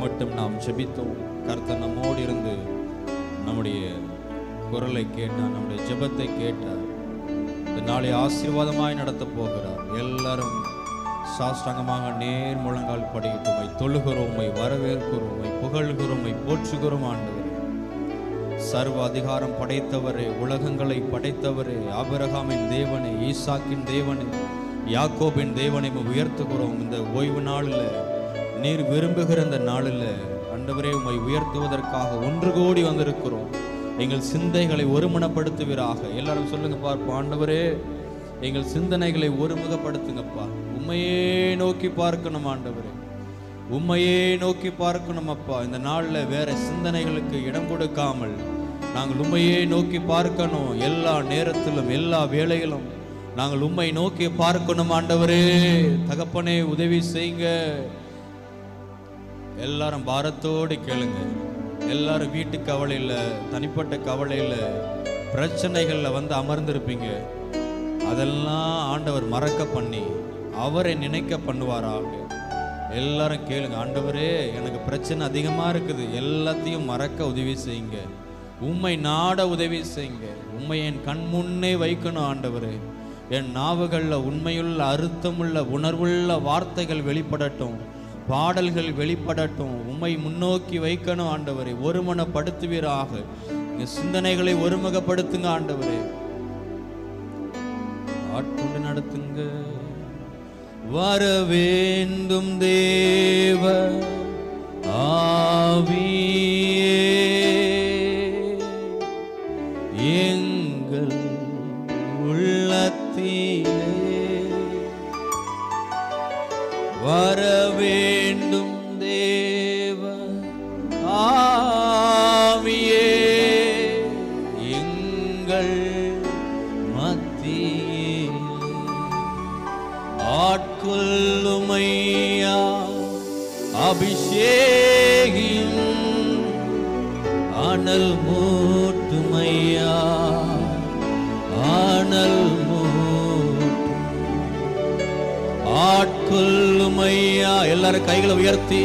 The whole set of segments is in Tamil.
மட்டும் நாம் ஜெபித்தோம் கர்த்தர் நம்மோடு இருந்து நம்முடைய குரலை கேட்டார் நம்முடைய ஜெபத்தை கேட்டார் இந்த நாளை ஆசீர்வாதமாய் நடத்த போகிறார் எல்லாரும் சாஷ்டாங்கமாக நேர் முழங்கால் படிக்கிட்டு உம்மை தொழுகிறோம் உம்மை வரவேற்கிறோம் உம்மை புகழ்கிறோம் உம்மை போற்றுகிறோம் ஆண்டவரே சர்வ அதிகாரம் படைத்தவரே உலகங்களை படைத்தவரே ஆபிரகாமின் தேவனே ஈசாக்கின் தேவனே யாக்கோபின் தேவனை உம்மை உயர்த்துகிறோம் இந்த ஓய்வு நாளில் நீர் விரும்புகிற இந்த நாளில் ஆண்டவரே உம்மை உயர்த்துவதற்காக ஒன்று கோடி வந்திருக்கிறோம் எங்கள் சிந்தைகளை ஒருமனப்படுத்துவீராக எல்லாரும் சொல்லுங்க பார்ப்போம் ஆண்டவரே எங்கள் சிந்தனைகளை ஒருமுகப்படுத்துங்கப்பா உண்மையே நோக்கி பார்க்கணும் ஆண்டவரே உம்மையே நோக்கி பார்க்கணும் அப்பா இந்த நாளில் வேற சிந்தனைகளுக்கு இடம் கொடுக்காமல் நாங்கள் உண்மையே நோக்கி பார்க்கணும் எல்லா நேரத்திலும் எல்லா வேளையிலும் நாங்கள் உம்மை நோக்கி பார்க்கணும் ஆண்டவரே தகப்பனே உதவி செய்யுங்க எல்லாரும் பாரத்தோடு கேளுங்க எல்லாரும் வீட்டு கவலையில் தனிப்பட்ட கவலையில் பிரச்சனைகளில் வந்து அமர்ந்திருப்பீங்க அதெல்லாம் ஆண்டவர் மறக்க பண்ணி அவரை நினைக்க பண்ணுவாராக எல்லாரும் கேளுங்க ஆண்டவரே எனக்கு பிரச்சனை அதிகமாக இருக்குது எல்லாத்தையும் மறக்க உதவி செய்யுங்க உம்மை நாட உதவி செய்யுங்க உம்மை என் கண் முன்னே வைக்கணும் ஆண்டவரே என் நாவுகளில் உண்மையுள்ள அர்த்தமுள்ள உணர்வுள்ள வார்த்தைகள் வெளிப்படட்டும் பாடல்கள் வெளிப்படட்டும் உம்மை முன்னோக்கி வைக்கணும் ஆண்டவரே ஒருமனப்படுத்துவீராக இந்த சிந்தனைகளை ஒருமுகப்படுத்துங்க ஆண்டவரே ஆட்கொண்டு நடத்துங்க வர வேண்டும் தேவ ஆவியே எங்கள் உள்ளத்திலே வர வேண்டும் தேவ ஆவியே எங்கள் மத்தியிலே ஆட்கொள்ளுமையா அபிஷேகியும் அனல் மூட்டுமையா அனல் மூட்டும் ஆட்கொள்ளுமையா எல்லாரும் கைகளை உயர்த்தி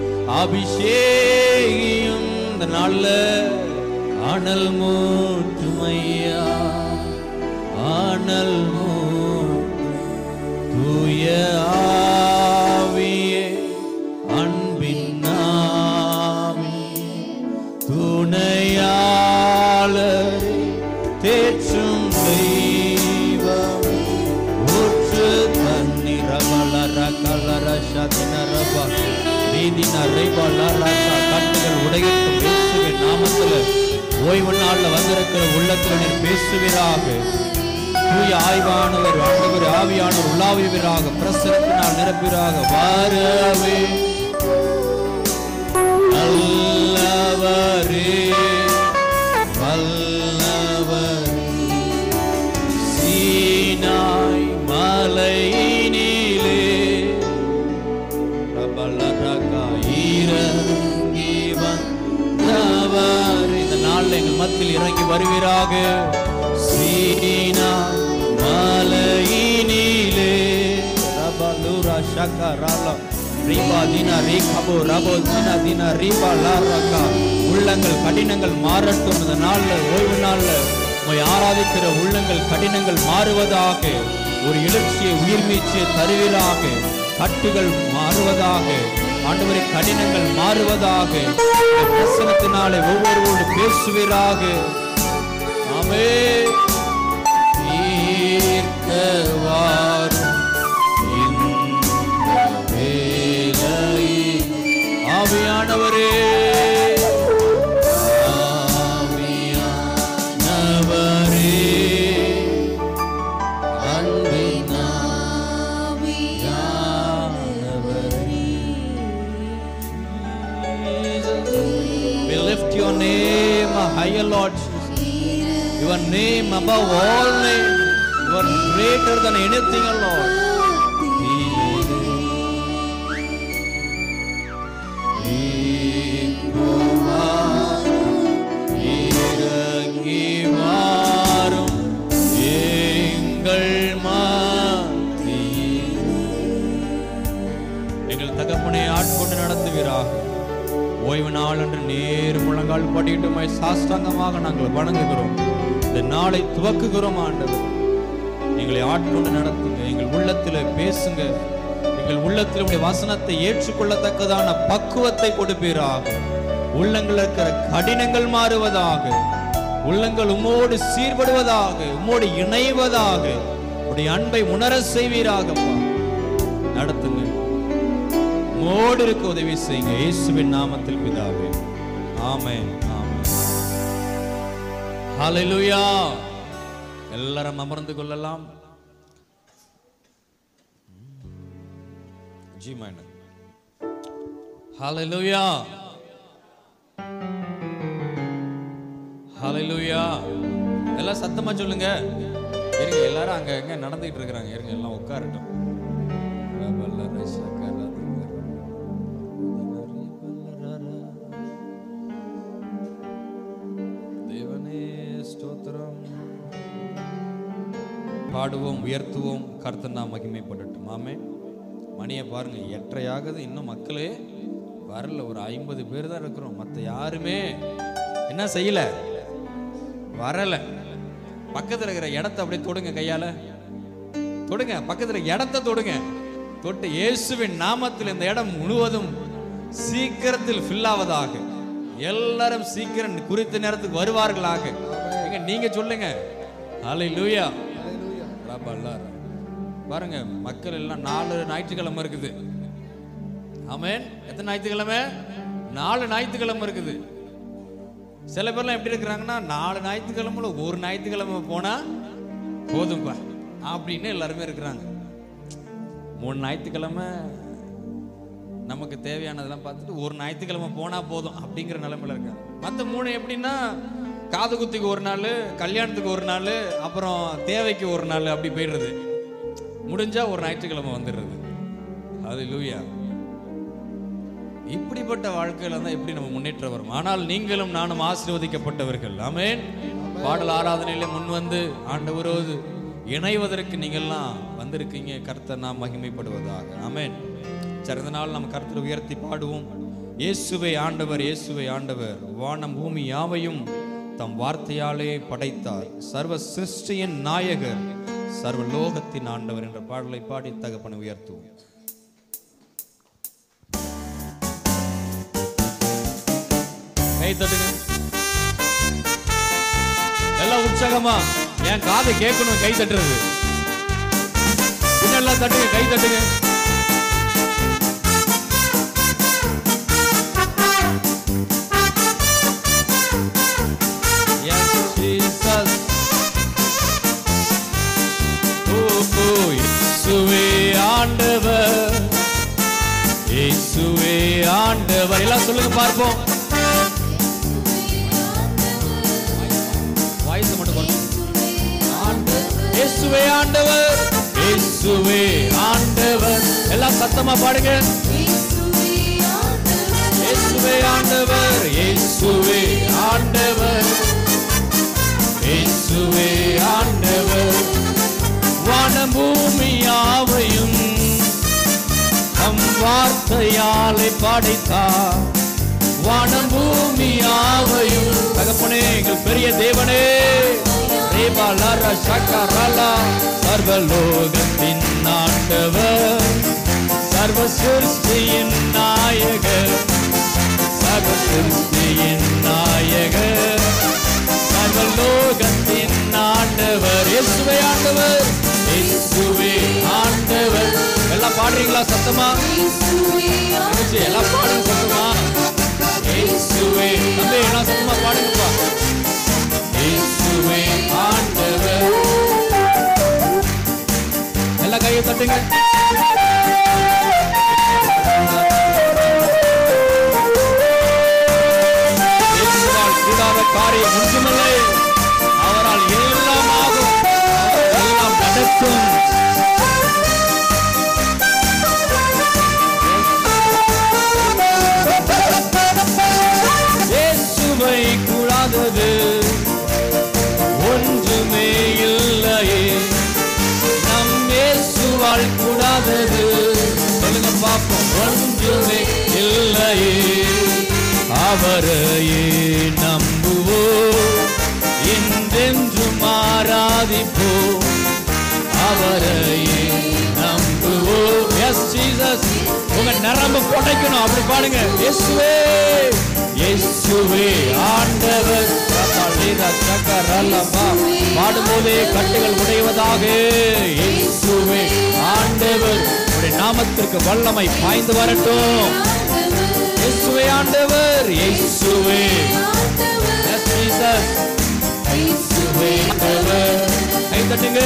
அபிஷேகியும் இந்த நாள்ல அனல் மூட்டுமையா அனல் மூட்டும் தூய ஆவியே அன்பின் ஆவி துணையாளரே தேற்றும் தெய்வம் ஊற்று தண்ணீர வளர கலர சதினரப நீதின ரைபலர கட்டுகள் உடையட்டும் இயேசுவின் நாமத்துல ஓய்வு நாள்ல வந்திருக்கிற உள்ளத்துல நீர் பேசுவீராக தூய ஆய்வானவர் ஆண்டவர் ஆவியானவர் உள்ளாவிவராக பிரசனத்தினால் நிரப்புவீராக வரவே நல்லவரே வல்லவரே சீனாய் மலையினிலே பிரபலரகா இறங்கி வந்தவர் இந்த நாள்ல எங்கள் மத்தியில் இறங்கி வருவீராக சீனாய் மலையினிலே ரபலுரா ஷகராலா ரீபா தினா ரீகபோ ரபோ தினா தினா ரீபா லாரகா உள்ளங்கள் கடினங்கள் மாறட்டும் இந்த நாள்ல ஓய்வு நாள்ல உம்மை ஆராதிக்கிற உள்ளங்கள் கடினங்கள் மாறுவதாக ஒரு எழுச்சியை உயிர் மீச்சியை தருவீராக கட்டுகள் மாறுவதாக ஆண்டவரை கடினங்கள் மாறுவதாக இந்த பிரசனத்தினாலே ஒவ்வொருவரோடு பேசுவீராக ஆமே தீர்க்கவாரும் இந்த வேளையில் ஆவியானவரே ஆவியானவரே We lift your name higher, Lord Jesus. Your name above all names. You are greater than anything, Lord. இறங்கி வாரும் எங்கள் மத்தியில் எங்கள் தகப்பனை ஆட்கொண்டு நடத்துவீராக ஓய்வு நாள் என்று நேர் முழங்கால் படிட்டு உம்மை சாஷ்டாங்கமாக நாங்கள் வணங்குகிறோம் இந்த நாளை துவக்குகிறோம் ஆண்டவர் எங்களை ஆட்கொண்டு நடத்துங்க எங்கள் உள்ளத்தில் பேசுங்க எங்கள் உள்ளத்தில் உடைய வசனத்தை ஏற்றுக்கொள்ளத்தக்கதான பக்குவத்தை கொடுப்பீராக உள்ளங்கள் இருக்கிற கடினங்கள் மாறுவதாக உள்ளங்கள் உம்மோடு சீர்படுவதாக உம்மோடு இணைவதாக உடைய அன்பை உணர செய்வீராகப்பா நடத்துங்க உம்மோடு இருக்க உதவி செய்யுங்க இயேசுவின் நாமத்தில் பிதாவே ஆமென் ஆமென் ஹalleluya எல்லாரும் அமர்ந்து கொள்ளலாம் ஜி மைனர் ஹalleluya ஹalleluya எல்லாம் சத்தமா சொல்லுங்க இருங்க எல்லாரும் அங்க எங்க நடந்துட்டு இருக்காங்க இருங்க எல்லாம் உட்காரட்டும் ரபல்ல ரஷகர தேவனே ஸ்தோத்திரம் பாடுவோம் உயர்த்துவோம் கர்த்தர் நாம் மகிமைப்படட்டும் ஆமே மணியை பாருங்க எட்டரையாகுது இன்னும் மக்களே வரல ஒரு ஐம்பது பேர் தான் இருக்கிறோம் மற்ற யாருமே என்ன செய்யல வரல பக்கத்துல இருக்கிற இடத்த அப்படியே தொடுங்க கையால தொடுங்க பக்கத்துல இடத்த தொடுங்க தொட்டு இயேசுவின் நாமத்தில் இந்த இடம் முழுவதும் சீக்கிரத்தில் ஃபில் ஆவதாக எல்லாரும் சீக்கிரம் குறித்த நேரத்துக்கு வருவார்களாக எங்க நீங்க சொல்லுங்க ஹalleluya ரபல்லார் பாருங்க மக்கள் எல்லாம் நாலு ஞாயிற்றுக்கிழமை இருக்குது ஆமென் எத்தனை ஞாயிற்றுக்கிழமை நாலு ஞாயிற்றுக்கிழமை இருக்குது சில பேர்லாம் எப்படி இருக்கிறாங்கன்னா நாலு ஞாயிற்றுக்கிழமைல ஒரு ஞாயிற்றுக்கிழமை போனா போதும்பா அப்படின்னு எல்லாருமே இருக்கிறாங்க மூணு ஞாயிற்றுக்கிழமை நமக்கு தேவையானதெல்லாம் பார்த்துட்டு ஒரு ஞாயிற்றுக்கிழமை போனா போதும் அப்படிங்கிற நிலைமையில இருக்காங்க மற்ற மூணு எப்படின்னா காது குத்திக்கு ஒரு நாள் கல்யாணத்துக்கு ஒரு நாள் அப்புறம் தேவைக்கு ஒரு நாள் அப்படி போயிடுறது முடிஞ்சா ஒரு ஞாயிற்றுக்கிழமை வந்துடுறது அது லூயா இப்படிப்பட்ட வாழ்க்கையில தான் எப்படி நம்ம முன்னேற்றம் வரும் ஆனால் நீங்களும் நானும் ஆசீர்வதிக்கப்பட்டவர்கள் ஆமென் பாடல் ஆராதனையில முன் வந்து ஆண்டவரோடு இணைவதற்கு நீங்கள்லாம் வந்திருக்கீங்க கர்த்தர் நாம் மகிமைப்படுவதாக ஆமென் சரி இந்த நாள் நம்ம கர்த்தரை உயர்த்தி பாடுவோம் இயேசுவை ஆண்டவர் இயேசுவை ஆண்டவர் வானம் பூமி யாவையும் தம் வார்த்தையாலே படைத்தார் சர்வ சிருஷ்டியின் நாயகர் சர்வ லோகத்தின் ஆண்டவர் என்ற பாடலை பாடி தகப்பனை உயர்த்துவோம் கை தட்டுங்க எல்லாம் உற்சாகமா என் காது கேட்கணும் கை தட்டுறது பின்னெல்லாம் தட்டுங்க கை தட்டுங்க Yes, Jesus. ஓ, ஓ, இயேசுவே ஆண்டவர் இயேசுவே ஆண்டவர் எல்லாம் சொல்லுங்க பார்ப்போம் வாய்ஸ் மட்டும் கொஞ்சம் இயேசுவே ஆண்டவர் இயேசுவே ஆண்டவர் எல்லாம் சத்தமா பாடுங்க இயேசுவே ஆண்டவர் இயேசுவே ஆண்டவர் இயேசுவே ஆண்டவர் வானம் பூமி யாவையும் தம் வார்த்தையாலே படைத்தார் வானம் பூமி யாவையும் தகப்பனே எங்கள் பெரிய தேவனே தேவாலர சக்கரலா சர்வலோகத்தின் ஆண்டவர் சர்வ சிருஷ்டியின் நாயகர் சர்வ சிருஷ்டியின் நாயகர் சர்வலோகத்தின் ஆண்டவர் இயேசுவே ஆண்டவர் இயேசுவே ஆண்டவர் எல்லாம் பாடுறீங்களா சத்தமா தங்கச்சி, எல்லாம் பாடுங்க சத்தமா இயேசுவே தம்பி எல்லாம் சத்தமா பாடுங்கப்பா இயேசுவே ஆண்டவர் எல்லாம் கையை தட்டுங்க இயேசுவால் கூடாத காரியம் ஒன்றுமில்லை அவரால் எல்லாம் ஆகும் அவரால் எல்லாம் நடக்கும் இயேசுவை கூடாதது ஒன்றுமே இல்லையே நம் இயேசுவால் கூட அவரையே நம்புவோம் என்றென்றும் ஆராதிப்போம் அவரையே நம்புவோம் எஸ் ஜீசஸ் உங்க நரம்பு புடைக்கணும் அப்படி பாடுங்க இயேசுவே இயேசுவே ஆண்டவர் ரபலிரா சக்கரலபா. பாடும்போதே கட்டுகள் உடைவதாக இயேசுவே ஆண்டவர் உடைய நாமத்திற்கு வல்லமை பாய்ந்து வரட்டும் இயேசுவே ஆண்டவர் இயேசுவே எஸ் ஜீசஸ் இயேசுவே ஆண்டவர் கை தட்டுங்க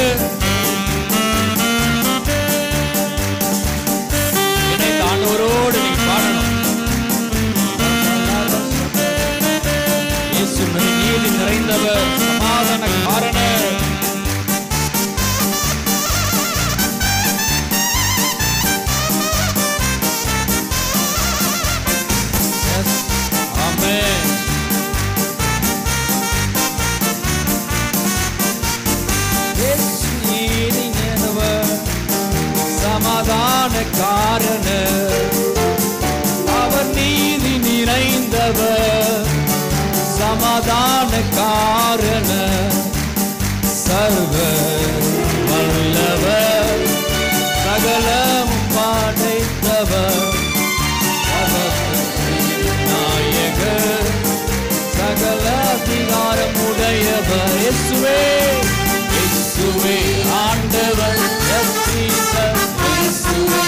இணைந்த ஆண்டவரோடு நீ பாடணும் இயேசு நீதி நிறைந்தவர் சமாதான காரணர் Yes. Amen. இயேசு நீதி நிறைந்தவர் சமாதான காரணர் அவர் நீதி நிறைந்தவர் சமாதான காரணர் சர்வ வல்லவர் சகலம் படைத்தவர் சர்வத்தின் நாயகர் சகல அதிகாரம் உடையவர் இயேசுவே இயேசுவே ஆண்டவர் Yes, Jesus. இயேசுவே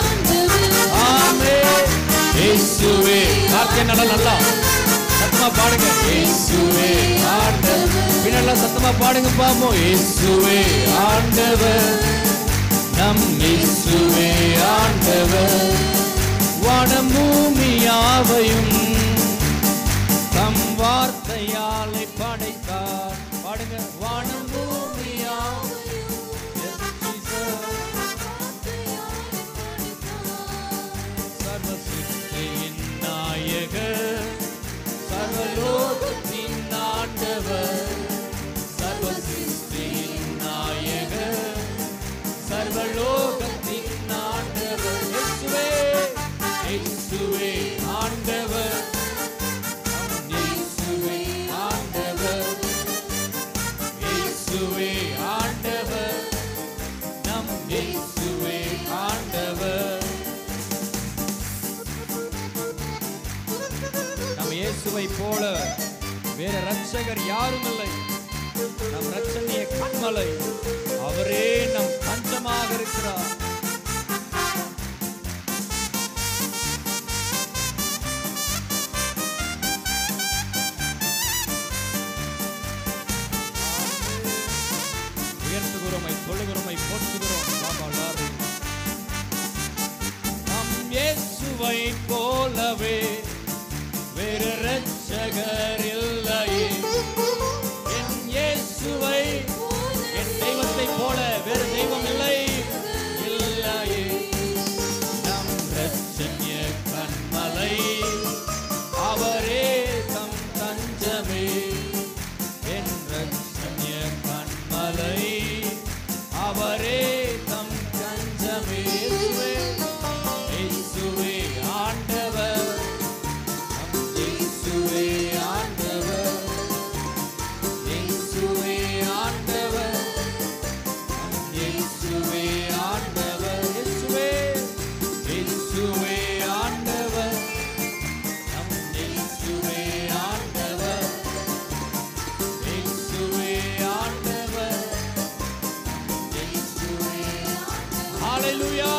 ஆமென். இயேசுவே கார்த்திகை நல்லா நல்லா சத்தமா பாடுங்க இயேசுவே ஆண்டவர் பின்னெல்லாம் சத்தமா பாடுங்க பாப்போம் இயேசுவே ஆண்டவர் நம் இயேசுவே ஆண்டவர் வானம் பூமியாவையும் தம் வார்த்தையாலை படைத்தார் பாடுங்க வானம் பூமியாவையும் Yes, Jesus. சர்வ சிருஷ்டியின் நாயகர் சர்வலோகத்தின் ஆண்டவர் சர்வ சிருஷ்டியின் நாயகர் சர்வலோகத்தின் ஆண்டவர் இயேசுவே இயேசுவே ஆண்டவர் நம் இயேசுவே ஆண்டவர் இயேசுவே ஆண்டவர் நம் இயேசுவே ஆண்டவர் நம் இயேசுவை போல வேற ரட்சகர் யாரும் இல்லை நம் ரட்சணிய கண்மலை அவரே நம் தஞ்சமாக இருக்கிறார் உயர்த்துகிறோமை தொழுகிறோமை போற்றுகிறோம் பாபா லாரி நம் இயேசுவை போலவே வேறு ரட்சகர் இல்லையே என் இயேசுவை என் தெய்வத்தை போல வேறு தெய்வம் இல்லை இல்லையே நம் ரட்சண்ய கண்மலை அவரே தம் தஞ்சமே என் ரட்சண்ய கண்மலை அவரே தம் தஞ்சமே இயேசுவே, இயேசுவே ஆண்டவர் நம் இயேசுவே ஆண்டவர் இயேசுவே ஆண்டவர் நம் இயேசுவே ஆண்டவர் இயேசுவே இயேசுவே ஆண்டவர் நம் இயேசுவே ஆண்டவர் இயேசுவே ஆண்டவர் இயேசுவே ஹalleluya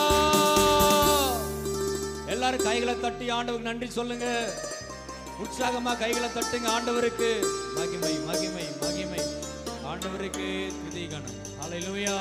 எல்லாரும் கைகளை தட்டி ஆண்டவருக்கு நன்றி சொல்லுங்க உற்சாகமா கைகளை தட்டுங்க ஆண்டவருக்கு மகிமை மகிமை மகிமை ஆண்டவருக்கு துதி கணம் ஹalleluya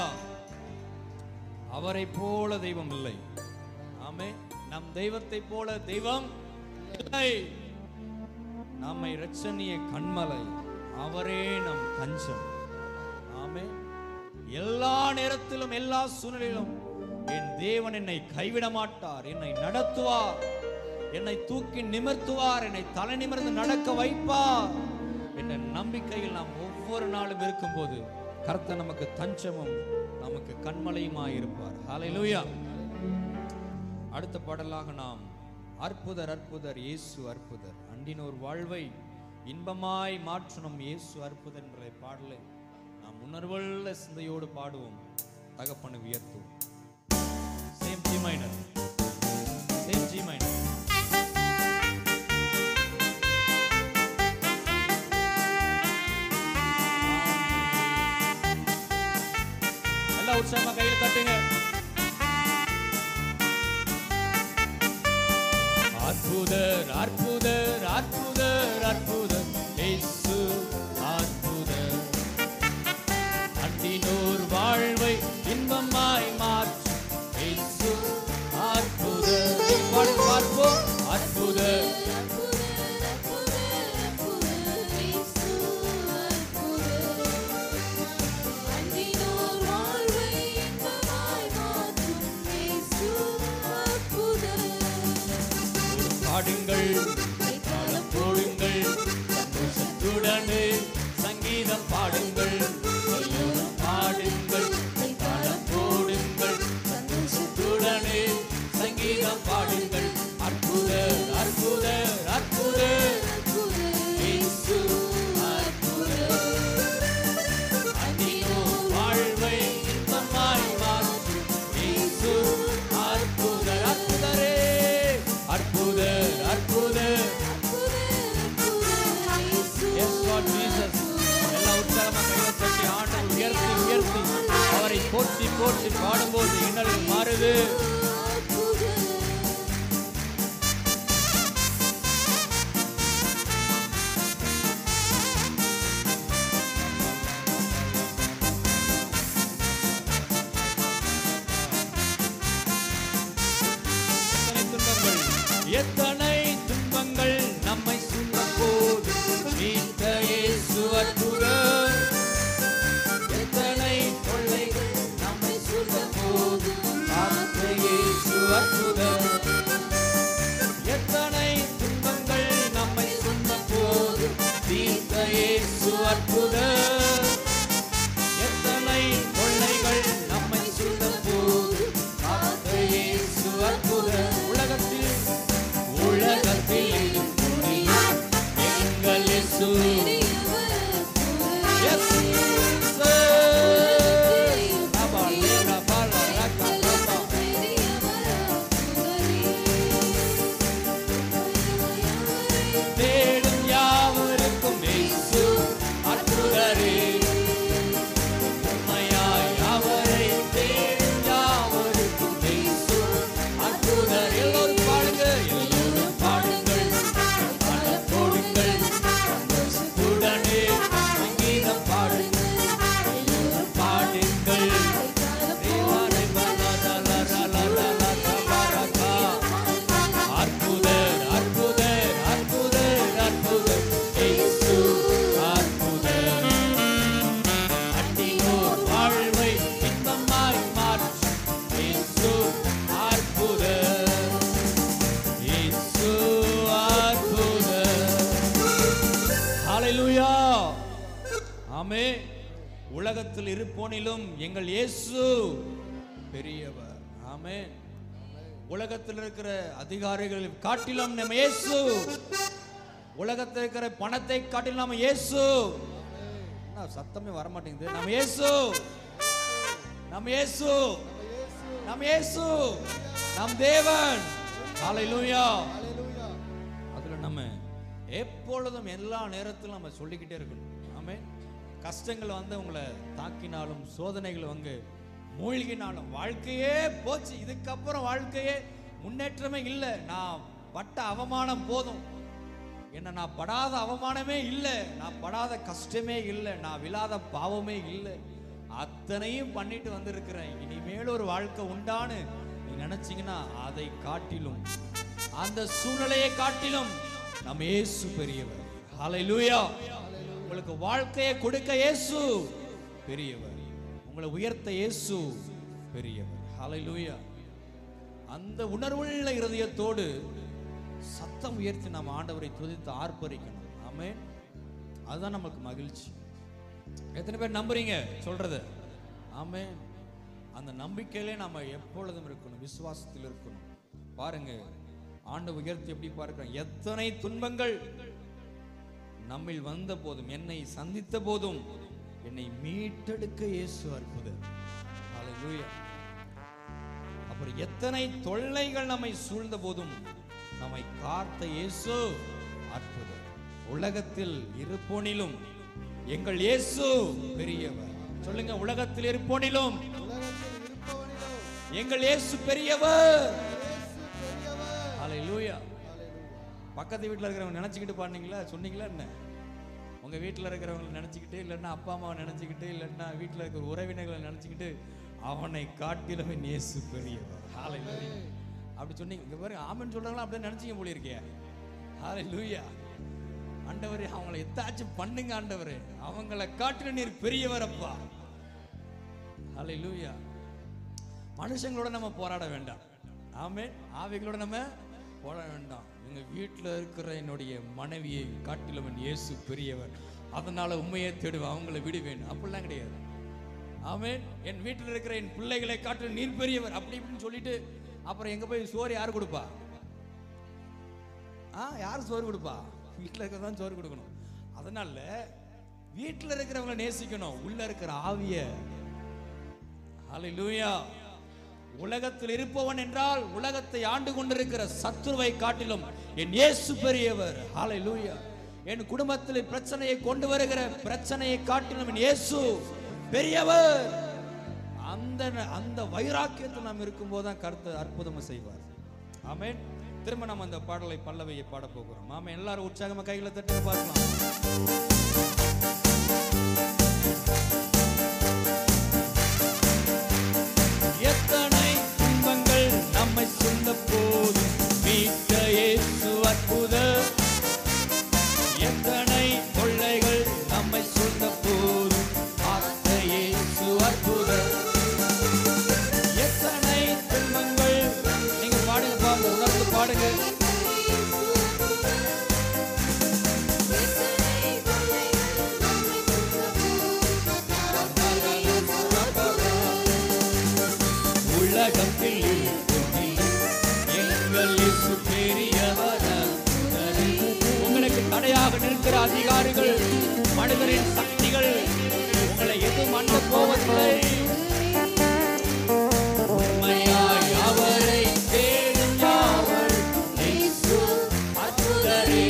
அவரை போல தெய்வம் இல்லை ஆமே நம் தெய்வத்தை போல தெய்வம் இல்லை நம்மை ரட்சணிய கண்மலை அவரே நம் தஞ்சம் ஆமே எல்லா நேரத்திலும் எல்லா சூழ்நிலையிலும் என் தேவன் என்னை கைவிட மாட்டார் என்னை நடத்துவார் என்னை தூக்கி நிமிர்த்துவார் என்னை தலை நிமிர்ந்து நடக்க வைப்பார் என்ற நம்பிக்கையில் நாம் ஒவ்வொரு நாளும் இருக்கும்போது கர்த்தர் நமக்கு தஞ்சமும் நமக்கு கண்மலையுமாய் இருப்பார் ஹalleluya அடுத்த பாடலாக நாம் அற்புதர் அற்புதர் இயேசு அற்புதர் அண்டினோர் வாழ்வை இன்பமாய் மாற்றணும் இயேசு அற்புதர் என்ற பாடலை நாம் உணர்வுள்ள சிந்தையோடு பாடுவோம் தகப்பனை உயர்த்துவோம் same G minor same G minor நல்லா உற்சாகமா கையில தட்டுங்க அற்புதர் அற்புதர் அற்புதர் அற்புதர் இயேசு அற்புதர் அண்டினோர் வாழ்வை இன்பமாய் மாற்றும் இயேசு அற்புதர் பாடி பார்ப்போம் அற்புதர் பாடுங்கள் தாளம் போடுங்கள் சந்தோஷத்துடனே சங்கீதம் பாடுங்கள் எல்லோரும் பாடுங்கள் தாளம் போடுங்கள் சந்தோஷத்துடனே சங்கீதம் பாடுங்கள் அற்புத அற்புத அற்புத இயேசு அற்புத அன்னியோ வாழ்வை இன்பமாய் மாற்றும் இயேசு அற்புத அற்புதரே அற்புத அற்புத எஸ் லார்ட் ஜீசஸ் எல்லா உற்சாகமா கையை தட்டி ஆண்டவர் உயர்த்தி உயர்த்தி அவரை போற்றி போற்றி பாடும்போது இன்னல்கள் மாறுது எத்தனை துன்பங்கள் எத்தனை துன்பங்கள் நம்மை சுமக்கும் போது மீட்க இயேசு அற்புதர் எத்தனை தொல்லைகள் நம்மை சுமக்கும் போது காத்த இயேசு அற்புதர் எத்தனை துன்பங்கள் நம்மை சுமக்கும் போது தீர்க்க இயேசு அற்புதர் எத்தனை கொள்ளைகள் நம்மை சுடும் போது காத்த இயேசு அற்புதர் உலகத்தில் உலகத்தில் எங்கும் துணியும் எங்கள் இயேசு Yes, sir. Rabba, lera, bala, raka, rabba. தேடும் யாவருக்கும் இயேசு அற்புதரே உண்மையாய் அவரை தேடும் யாவருக்கும் இயேசு அற்புதர் எல்லோரும் பாடுங்க எல்லோரும் பாடுங்கள் பாடல் போடுங்கள் சந்தோஷத்துடனே சங்கீதம் பாடுங்கள் எல்லோரும் பாடுங்கள் தேவாரை பலதலரலலலகபரகா. அற்புதர் அற்புதர் அற்புதர் அற்புதர் இயேசு அற்புதர் அண்டினோர் வாழ்வை இன்பமாய் மாற்றும் இயேசு அற்புதர் இயேசு அற்புதர் ஹalleluya ஆமே உலகத்தில் இருப்போனிலும் எங்கள் இயேசு பெரியவர் ஆமே உலகத்தில் இருக்கிற அதிகாரிகள் காட்டிலும் நம்ம இயேசு உலகத்தில் இருக்கிற பணத்தை காட்டிலும் நம்ம இயேசு என்ன சத்தமே வர மாட்டேங்குது நம்ம இயேசு நம்ம இயேசு நம்ம இயேசு நம் தேவன் ஹalleluya அதுல நம்ம எப்பொழுதும் எல்லா நேரத்திலும் நம்ம சொல்லிக்கிட்டே இருக்கணும் ஆமே கஷ்டங்கள் வந்து உங்களை தாக்கினாலும் சோதனைகள் வந்து மூழ்கினாலும் வாழ்க்கையே போச்சு இதுக்கப்புறம் வாழ்க்கையே முன்னேற்றமே இல்லை நான் பட்ட அவமானம் போதும் என்ன நான் படாத அவமானமே இல்லை நான் படாத கஷ்டமே இல்லை நான் விழாத பாவமே இல்லை அத்தனையும் பண்ணிட்டு வந்திருக்கிறேன் இனிமேல் ஒரு வாழ்க்கை உண்டான்னு நீ நினைச்சீங்கன்னா அதை காட்டிலும் அந்த சூழ்நிலையை காட்டிலும் நம்ம இயேசு பெரியவர் ஹalleluya உங்களுக்கு வாழ்க்கையை கொடுக்க இயேசு பெரியவர் உங்களை உயர்த்த இயேசு பெரியவர் ஹalleluya அந்த உணர்வுள்ள இருதயத்தோடு சத்தம் உயர்த்தி நம்ம ஆண்டவரை துதித்து ஆர்ப்பரிக்கணும் ஆமென் அதுதான் நமக்கு மகிழ்ச்சி எத்தனை பேர் நம்புறீங்க சொல்றது ஆமென் அந்த நம்பிக்கையிலே நம்ம எப்பொழுதும் இருக்கணும் விசுவாசத்தில் இருக்கணும் பாருங்க ஆண்டு உயர்த்தி எப்படி பார்க்கிறோம் எத்தனை துன்பங்கள் நம்மில் வந்த போதும் என்னை சந்தித்த போதும் என்னை மீட்டெடுக்க இயேசு அற்புதர் ஹalleluya அப்புறம் எத்தனை தொல்லைகள் நம்மை சூழ்ந்த போதும் நம்மை காத்த இயேசு அற்புதர் உலகத்தில் இருப்போனிலும் எங்கள் இயேசு பெரியவர் சொல்லுங்க உலகத்தில் இருப்போனிலும் உலகத்தில் இருப்பவனிடம் எங்கள் இயேசு பெரியவர் இயேசு பெரியவர் ஹalleluya ஹalleluya பக்கத்து வீட்டில் இருக்கிறவங்க நினச்சிக்கிட்டு பாருங்களா சொன்னீங்களா என்ன உங்கள் வீட்டில் இருக்கிறவங்களை நினச்சிக்கிட்டு இல்லைன்னா அப்பா அம்மாவை நினச்சிக்கிட்டு இல்லைன்னா வீட்டில் இருக்கிற உறவினர்களை நினச்சிக்கிட்டு அவனை காட்டிலும் என் இயேசு பெரியவர் ஹalleluya அப்படி சொன்னீங்க இங்க பாருங்க ஆமென் சொல்றாங்களா அப்படியே நினச்சிக்க போல இருக்கே ஹalleluya ஆண்டவரே அவங்கள எத்தாச்சும் பண்ணுங்க ஆண்டவரே அவங்கள காட்டிலும் நீர் பெரியவர் அப்பா ஹalleluya மனுஷங்களோட நம்ம போராட வேண்டாம் ஆமே ஆவிகளோட நம்ம போராட வேண்டாம் எங்க வீட்டில் இருக்கிற என்னுடைய மனைவியை காட்டிலும் என் இயேசு பெரியவர் அதனால உண்மையை தேடுவேன் அவங்கள விடுவேன் அப்படிலாம் கிடையாது ஆமென் என் வீட்டில் இருக்கிற என் பிள்ளைகளை காட்டிலும் நீர் பெரியவர் அப்படி இப்படின்னு சொல்லிட்டு அப்புறம் எங்க போய் சோறு யார் கொடுப்பா ஆ யார் சோறு கொடுப்பா வீட்டில் இருக்கிற தான் சோறு கொடுக்கணும் அதனால வீட்டில் இருக்கிறவங்கள நேசிக்கணும் உள்ள இருக்கிற ஆவிய ஹalleluya உலகத்தில் இருப்பவன் என்றால் உலகத்தை ஆண்டு கொண்டிருக்கிற சத்துருவை காட்டிலும் என் இயேசு பெரியவர் ஹalleluya என் குடும்பத்தில் பிரச்சனையை கொண்டு வருகிற பிரச்சனையை காட்டிலும் என் இயேசு பெரியவர் அந்த அந்த வைராக்கியத்தில் நாம் இருக்கும்போது தான் கருத்து அற்புதமா செய்வார் ஆமென் திரும்ப நம்ம அந்த பாடலை பல்லவியை பாட போகிறோம் ஆமென் எல்லாரும் உற்சாகமா கைகளை தட்டுங்க பார்க்கலாம் எத்தனை துன்பங்கள் நம்மை சொந்த போதும் மீட்க இயேசு அற்புதர் எத்தனை கொள்ளைகள் நம்மை சொந்த போதும் காத்த இயேசு அற்புதர் எத்தனை துன்பங்கள் நீங்க பாடுங்க பாருங்க உணர்ந்து பாடுங்க உலகத்தில் எங்கள் இயேசு பெரியவர் உங்களுக்கு தடையாக நிற்கிற அதிகாரிகள் மனிதரின் சக்திகள் உங்களை எதுவும் அண்ட போவதில்லை உண்மையாய் அவரை தேடும் யாவர் இயேசு அற்புதரே.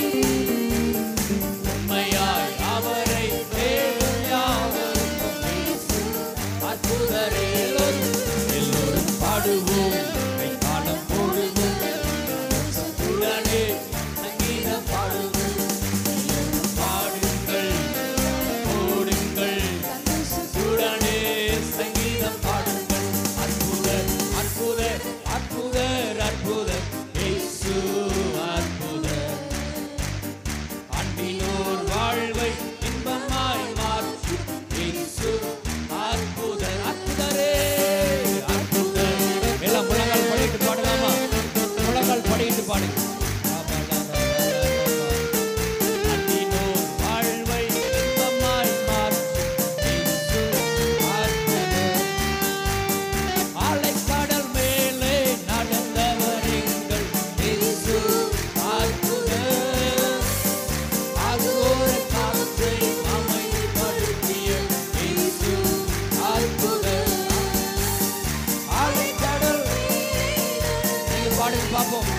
உண்மையாய் அவரை தேடும் யாவர் இயேசு அற்புதரே. எல்லோரும் எல்லோரும் பாடுவோம் கை காலம் போடுவோம் உடனே சங்கீதம் பாடுவோம் எல்லோரும் பாடுங்கள் போடுங்கள் உடனே சங்கீதம் பாடுங்கள் அற்புதர் அற்புதர் அற்புதர் அற்புதர் இயேசு அற்புதர் அன்பினோர் வாழ்வை இன்பமாய் மாற்றும் இயேசு அற்புதர் அற்புதரே அற்புதர் எல்லாம் முழங்கால் படிட்டு பாடலாமா முழங்கால் படிட்டு பாடுங்க அன்பினோர் வாழ்வை இன்பமாய் மாற்றும் இயேசு அற்புதர் அலைக்கடல் மேலே நடந்தவர் எங்கள் இயேசு அற்புதர். அது ஒரு காற்றை அமைதிப்படுத்திய இயேசு அற்புதர். அலைக்கடல் நீங்க பாடுங்க பார்ப்போம்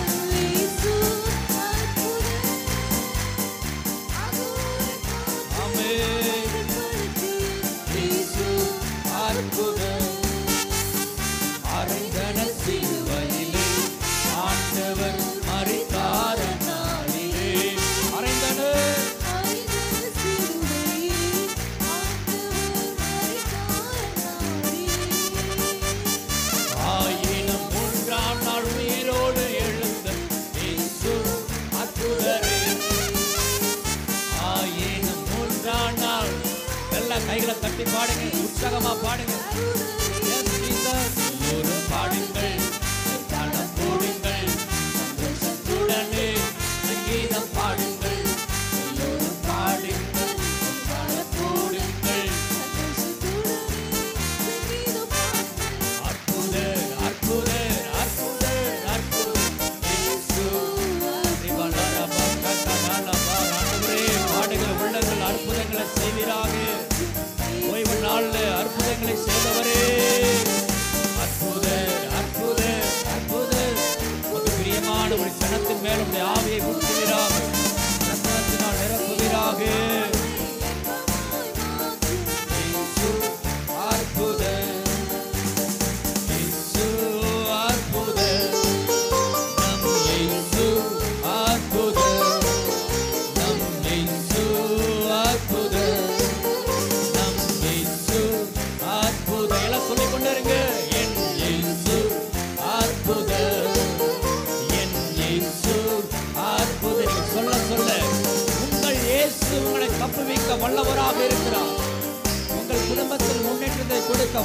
ஆமென். இயேசு அற்புதர். அரைந்தன சிலுவையிலே ஆண்டவர் மரித்தார நாளிலே அரைந்தனர் ஆயினும் மூன்றாம் நாள் உயிரோடு எழுந்த இயேசு அற்புதரே ஆயினும் மூன்றாம் நாள் எல்லாம் கைகளை தட்டி பாடுங்க உற்சாகமா பாடுங்க Yes, Jesus. எல்லோரும் பாடுங்கள் தாளம் போடுங்கள் சந்தோஷத்துடனே சங்கீதம் பாடுங்கள் எல்லோரும் பாடுங்கள் தாளம் போடுங்கள் அற்புதர் அற்புதர் அற்புதர் அற்புதர் இயேசு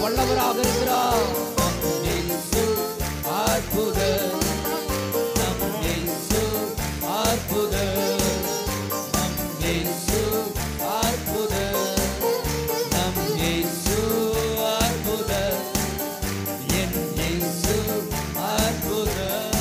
வல்லவராக இருக்கிறார் இயேசு அற்புதர் நம் இயேசு அற்புதர் நம் இயேசு அற்புதர் நம் இயேசு அற்புதர் என் இயேசு அற்புதர்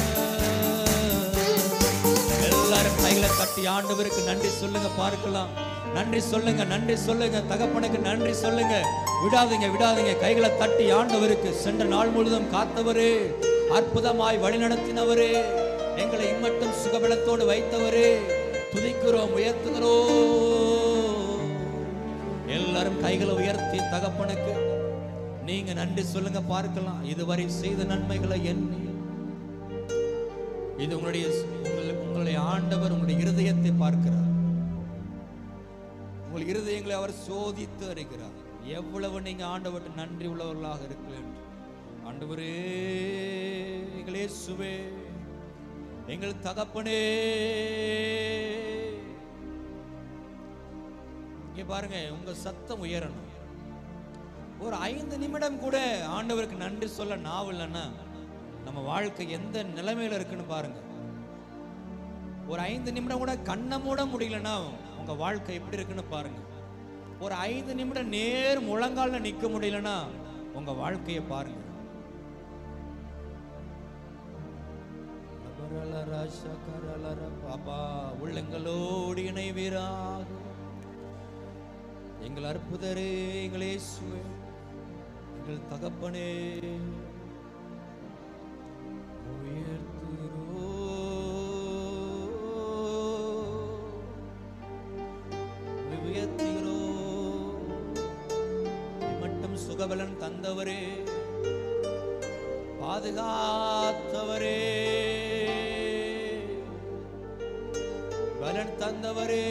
எல்லாரும் கைகளை தட்டி ஆண்டவருக்கு நன்றி சொல்லுங்க பார்க்கலாம் நன்றி சொல்லுங்க நன்றி சொல்லுங்க தகப்பனுக்கு நன்றி சொல்லுங்க விடாதீங்க விடாதீங்க கைகளை தட்டி ஆண்டவருக்கு சென்ற நாள் முழுவதும் காத்தவரே அற்புதமாய் வழிநடத்தினவரே எங்களை இம்மட்டும் சுகபலத்தோடு வைத்தவரே துதிக்கிறோம் உயர்த்துகிறோம் எல்லாரும் கைகளை உயர்த்தி தகப்பனுக்கு நீங்க நன்றி சொல்லுங்க பார்க்கலாம் இதுவரை செய்த நன்மைகளை எண்ணி இது உங்களுடைய உங்கள் உங்களுடைய ஆண்டவர் உங்களுடைய இருதயத்தை பார்க்கிறார் உங்கள் இருதயங்களை அவர் சோதித்து அறிகிறார் எவ்வளவு நீங்க ஆண்டவர்கிட்ட நன்றி உள்ளவர்களாக இருக்கிறீர்கள் என்று. ஆண்டவரே எங்கள் இயேசுவே எங்கள் தகப்பனே இங்க பாருங்க உங்க சத்தம் உயரணும் ஒரு ஐந்து நிமிடம் கூட ஆண்டவருக்கு நன்றி சொல்ல நாவில்லைன்னா நம்ம வாழ்க்கை எந்த நிலைமையில இருக்குன்னு பாருங்க ஒரு ஐந்து நிமிடம் கூட கண்ணை மூட முடியலன்னா உங்க வாழ்க்கை எப்படி இருக்குன்னு பாருங்க ஒரு ஐந்து நிமிடம் நேர் முழங்கால்ல நிக்க முடியலன்னா உங்க வாழ்க்கையை பாருங்க பாபா உள்ளங்களோடு இணைவீராக எங்கள் அற்புதரே எங்களே சுவே எங்கள் தகப்பனே உயர்த்துகிறோ உயர்த்துகிறோ மட்டும் சுகபலன் தந்தவரே பாதுகாத்தவரே பலன் தந்தவரே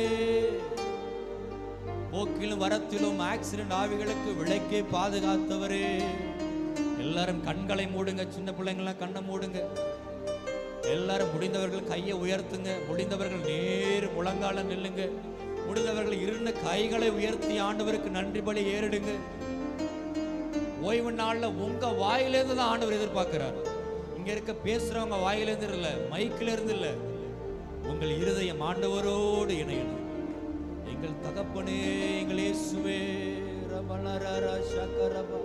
போக்கிலும் வரத்திலும் ஆக்சிடென்ட் ஆவிகளுக்கு விளக்கே பாதுகாத்தவரே எல்லாரும் கண்களை மூடுங்க சின்ன பிள்ளைங்களாம் கண்ணை மூடுங்க எல்லாரும் முடிந்தவர்கள் கையை உயர்த்துங்க முடிந்தவர்கள் நேர் முழங்கால நில்லுங்க முடிந்தவர்கள் இருந்த கைகளை உயர்த்தி ஆண்டவருக்கு நன்றி பலி ஏறிடுங்க ஓய்வு நாள்ல உங்க வாயிலிருந்து தான் ஆண்டவர் எதிர்பார்க்கிறார் இங்க இருக்க பேசுறவங்க வாயிலிருந்து இல்ல மைக்கில இருந்து இல்ல உங்கள் இருதயம் ஆண்டவரோடு இணையணும் எங்கள் தகப்பனே எங்கள் இயேசுவே ரமணரர சக்கரபா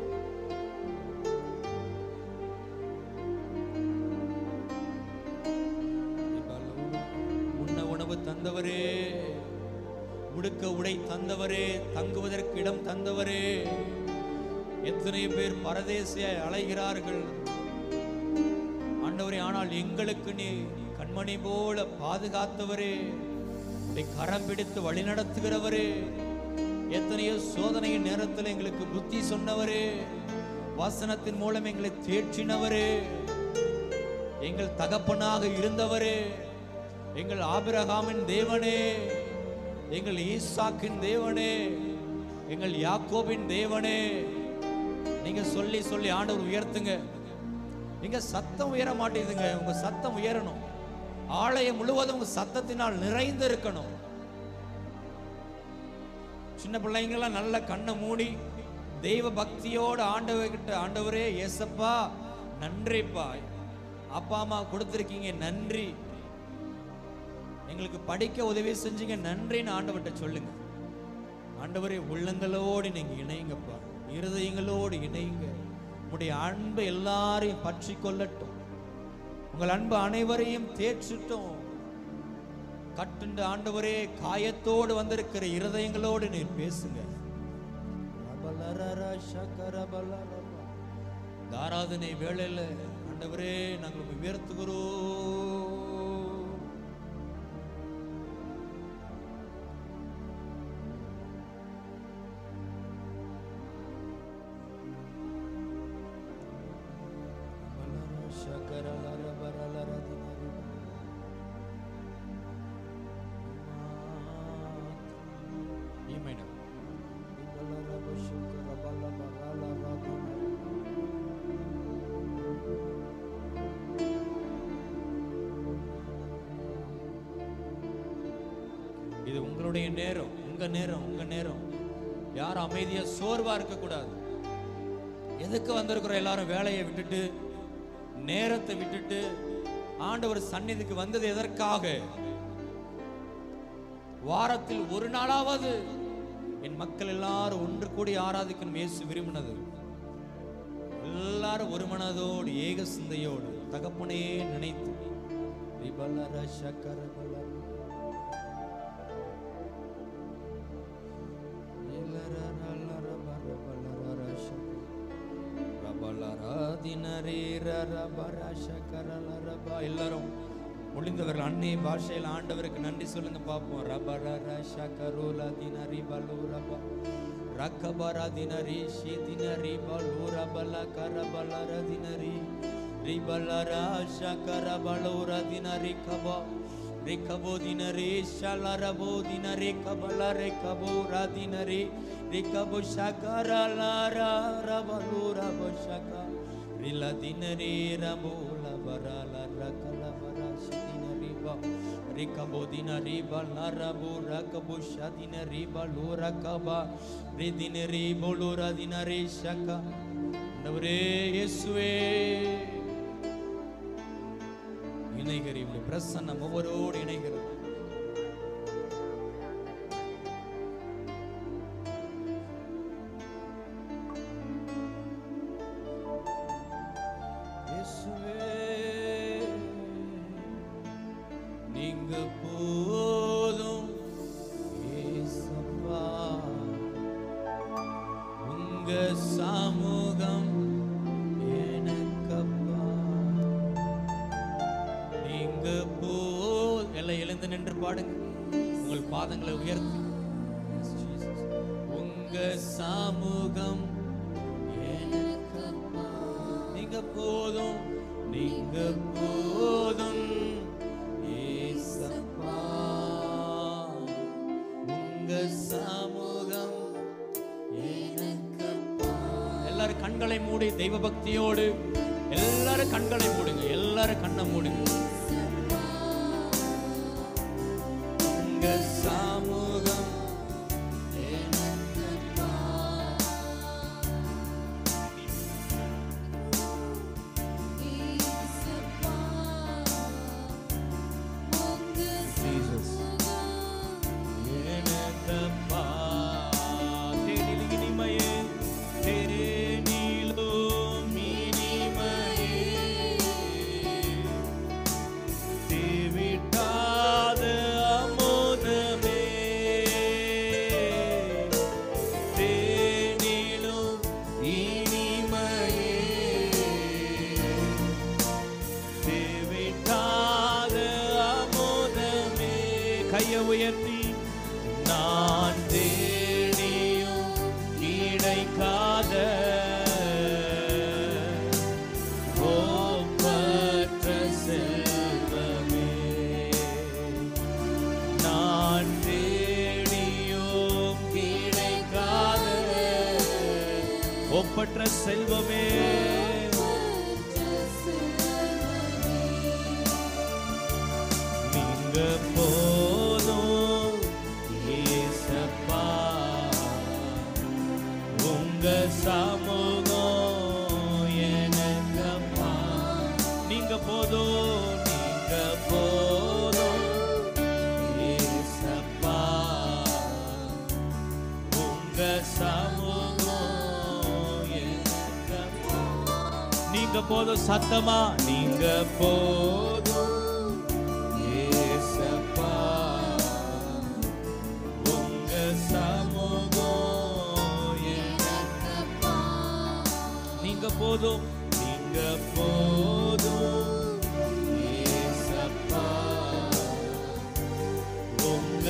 உண்ண உணவு தந்தவரே உடுக்க உடை தந்தவரே தங்குவதற்கு இடம் தந்தவரே எத்தனை பேர் பரதேசியாய் அலைகிறார்கள் ஆண்டவரே ஆனால் எங்களுக்கு நீ கண்மணி போல பாதுகாத்தவரே உம்முடைய கரம் பிடித்து வழி நடத்துகிறவரே எத்தனையோ சோதனையின் நேரத்தில் எங்களுக்கு புத்தி சொன்னவரே வாசனத்தின் மூலம் எங்களை தேற்றினவரே எங்கள் தகப்பனாக இருந்தவரே எங்கள் ஆபிரகாமின் தேவனே எங்கள் ஈசாக்கின் தேவனே எங்கள் யாக்கோபின் தேவனே நீங்க சொல்லி சொல்லி ஆண்டவர் உயர்த்துங்க இங்க சத்தம் உயர மாட்டேங்குதுங்க உங்க சத்தம் உயரணும் ஆலயம் முழுவதும் உங்க சத்தத்தினால் நிறைந்து இருக்கணும் சின்ன பிள்ளைங்கெல்லாம் நல்ல கண்ணை மூடி தெய்வ பக்தியோடு ஆண்டவர்கிட்ட ஆண்டவரே ஏசப்பா நன்றிப்பா அப்பா அம்மா கொடுத்துருக்கீங்க நன்றி எங்களுக்கு படிக்க உதவி செஞ்சீங்க நன்றின்னு ஆண்டவர்கிட்ட சொல்லுங்க ஆண்டவரே உள்ளங்களோடு நீங்க இணையுங்கப்பா இருதயங்களோடு இணையுங்க உங்களுடைய அன்பு எல்லாரையும் பற்றி கொள்ளட்டும் உங்கள் அன்பு அனைவரையும் தேற்றிட்டும் கட்டுண்ட ஆண்டவரே காயத்தோடு வந்திருக்கிற இருதயங்களோடு நீர் பேசுங்க ரபலரர சகரபலரப. இந்த ஆராதனை வேளையில ஆண்டவரே நாங்கள் உம்மை உயர்த்துகிறோம் இது உங்களுடைய நேரம் உங்க நேரம் உங்க நேரம் யாரும் அமைதியா சோர்வா இருக்க கூடாது எதுக்கு வந்திருக்கிறோம் எல்லாரும் வேலையை விட்டுட்டு நேரத்தை விட்டுட்டு ஆண்டவர் சந்நிதிக்கு வந்தது எதற்காக வாரத்தில் ஒரு நாளாவது என் மக்கள் எல்லாரும் ஒன்று கூடி ஆராதிக்கணும் இயேசு விரும்பினது எல்லாரும் ஒரு மனதோடு ஏக சிந்தையோடு தகப்பனே நினைத்து ரிபலர சக்கரபல. நிலரரலர பரபலரர சக்க. ரபலராதினரீரரபரஷகரலரபா. எல்லாரும் முடிந்தவர்கள் அன்னை பாஷையில் ஆண்டவருக்கு நன்றி சொல்லுங்க பார்ப்போம் ரபரரஷகருலதினரி பலூரபா. ரக்கபரதினரி ஷிதினரி பலூரபல கரபலரதினரி ரிபலராஷகரபலூரதினரி கபா. ரிகபோதினரி ஷலரபோதினரி கபலரை கபோராதினரி ரிகபு ஷகரலாரா ரபலூரபு ஷக. ரிலதினரி ரபூல பரல ரகல பரஷதினரி பா. ரிகபோதினரி பலரபு ரகபு ஷதினரி பலூரகபா. ரிதினரி பொலுரதினரி ஷக. ஆண்டவரே இயேசுவே இணைகிற இவருடைய பிரசன்னம் ஒவ்வொருவோடு இணைகிறது இயேசுவே, நீங்க போதும் இயேசப்பா. உங்க சமூகம் எனக்கப்பா நீங்க போ எல்லாம் எழுந்து நின்று பாடுங்க உங்கள் பாதங்களை உயர்த்தி உங்க சமூகம் எனக்கப்பா. நீங்க போதும் நீங்க போதும் ஏசப்பா. உங்க சமூகம் எனக்கப்பா. எல்லாரும் கண்களை மூடி தெய்வ பக்தியோடு எல்லாரும் கண்களை மூடுங்க எல்லாரும் கண்ணை மூடுங்க உங்க சமூகம் எனக்கப்பா. தேனில் இனிமையே, தேனிலும் இனிமையே. தேவிட்டாத அமுதமே. தேனிலும் இனிமையே. தேவிட்டாத அமுதமே. கையை உயர்த்தி நான் தேடியும் கிடைக்காத ஒப்பற்ற செல்வமே நான் தேடியும் கிடைக்காத ஒப்பற்ற செல்வமே நீங்க போதும் ஏசப்பா உங்க சமூகம் எனக்கப்பா நீங்க போதும் நீங்க போதும் ஏசப்பா உங்க சமூகம் எனக்கப்பா நீங்க போதும் சத்தமா நீங்க போதும் ஏசப்பா உங்க சமூகம் எனக்கப்பா. நீங்க போதும் நீங்க போதும் ஏசப்பா உங்க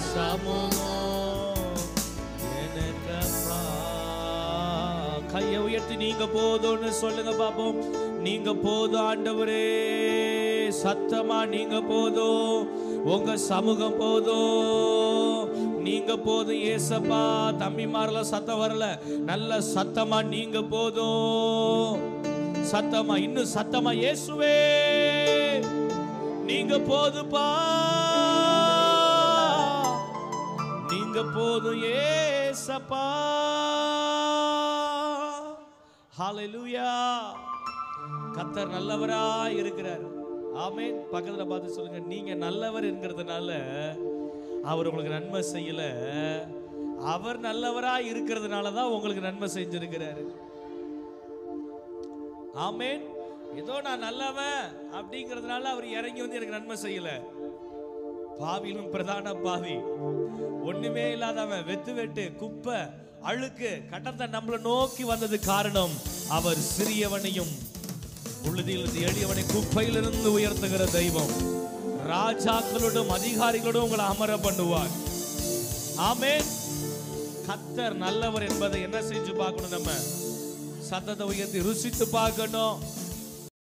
சமூகம் எனக்கப்பா கையை உயர்த்தி நீங்க போதும்னு சொல்லுங்க பாப்போம் நீங்க போதும் ஆண்டவரே சத்தமா நீங்க போதும் உங்க சமூகம் போதும் நீங்க போதும் ஏசப்பா தம்பிமார்ல சத்தம் வரல நல்ல சத்தமா நீங்க போதும் சத்தமா இன்னும் சத்தமா இயேசுவே நீங்க போதுப்பா நீங்க போதும் ஏசப்பா ஹalleluya கத்தர் நல்லவராய் இருக்கிறார் ஆமென் பக்கத்துல பார்த்து சொல்லுங்க நீங்க நல்லவர் என்கிறதுனால அவர் உங்களுக்கு நன்மை செய்யல அவர் நல்லவராய் இருக்கிறதுனால தான் உங்களுக்கு நன்மை செஞ்சிருக்கிறாரு ஆமென் ஏதோ நான் நல்லவன் அப்படிங்கிறதுனால அவர் இறங்கி வந்து எனக்கு நன்மை செய்யல பாவிலும் பிரதான பாவி ஒண்ணுமே இல்லாதவன் வெத்து வெட்டு குப்பை அழுக்கு கட்டத்தை நம்மளை நோக்கி வந்தது காரணம் அவர் சிறியவனையும் உள்ளதிலிருந்து எளியவனை குப்பையிலிருந்து உயர்த்துகிற தெய்வம் ராஜாக்களோடும் அதிகாரிகளோடும் உங்களை அமர பண்ணுவார் ஆமென் கத்தர் நல்லவர் என்பதை என்ன செஞ்சு பார்க்கணும் நம்ம சத்தத்தை உயர்த்தி ருசித்து பார்க்கணும்